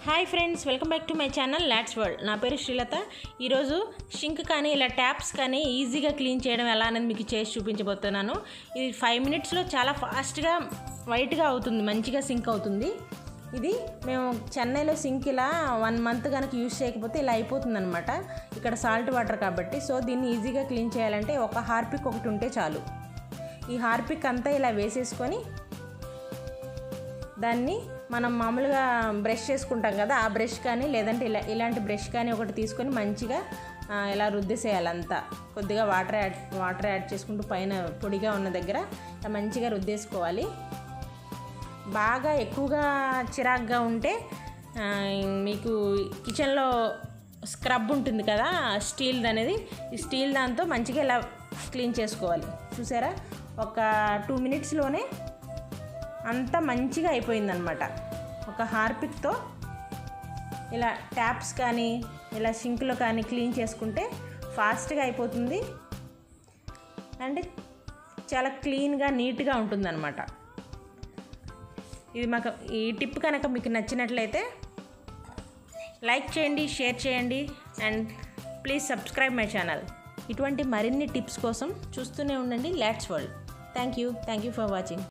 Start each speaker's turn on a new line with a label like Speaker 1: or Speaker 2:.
Speaker 1: hi friends welcome back to my channel lots world నా పేరు శ్రీలత ఈరోజు షింక్ కానీ ఇలా ట్యాప్స్ కానీ ఈజీగా క్లీన్ చేయడం ఎలా అనేది మీకు చేసి చూపించబోతున్నాను ఇది ఫైవ్ మినిట్స్లో చాలా ఫాస్ట్గా వైట్గా అవుతుంది మంచిగా సింక్ అవుతుంది ఇది మేము చెన్నైలో సింక్ ఇలా వన్ మంత్ కనుక యూజ్ చేయకపోతే ఇలా అయిపోతుంది అనమాట ఇక్కడ సాల్ట్ వాటర్ కాబట్టి సో దీన్ని ఈజీగా క్లీన్ చేయాలంటే ఒక హార్పిక్ ఒకటి ఉంటే చాలు ఈ హార్పిక్ అంతా ఇలా వేసేసుకొని దాన్ని మనం మామూలుగా బ్రష్ చేసుకుంటాం కదా ఆ బ్రష్ కానీ లేదంటే ఇలా ఇలాంటి బ్రష్ కానీ ఒకటి తీసుకొని మంచిగా ఆ, ఇలా రుద్దేసేయాలి అంతా కొద్దిగా వాటర్ యాడ్ వాటర్ యాడ్ చేసుకుంటూ పైన పొడిగా ఉన్న దగ్గర ఇలా మంచిగా రుద్దేసుకోవాలి బాగా ఎక్కువగా చిరాగ్గా ఉంటే ఆ, మీకు కిచెన్లో స్క్రబ్ ఉంటుంది కదా స్టీల్ అనేది ఈ స్టీల్ దాంతో మంచిగా ఇలా క్లీన్ చేసుకోవాలి చూసారా ఒక టూ మినిట్స్లోనే అంతా మంచిగా అయిపోయిందనమాట ఒక హార్పిక్తో ఇలా ట్యాప్స్ కానీ ఇలా సింక్లో కానీ క్లీన్ చేసుకుంటే ఫాస్ట్గా అయిపోతుంది అండ్ చాలా క్లీన్గా నీట్గా ఉంటుందన్నమాట ఇది మాకు ఈ టిప్ కనుక మీకు నచ్చినట్లయితే లైక్ చేయండి షేర్ చేయండి and please subscribe my channel ఇటువంటి మరిన్ని టిప్స్ కోసం చూస్తూనే ఉండండి lots world thank you thank you for watching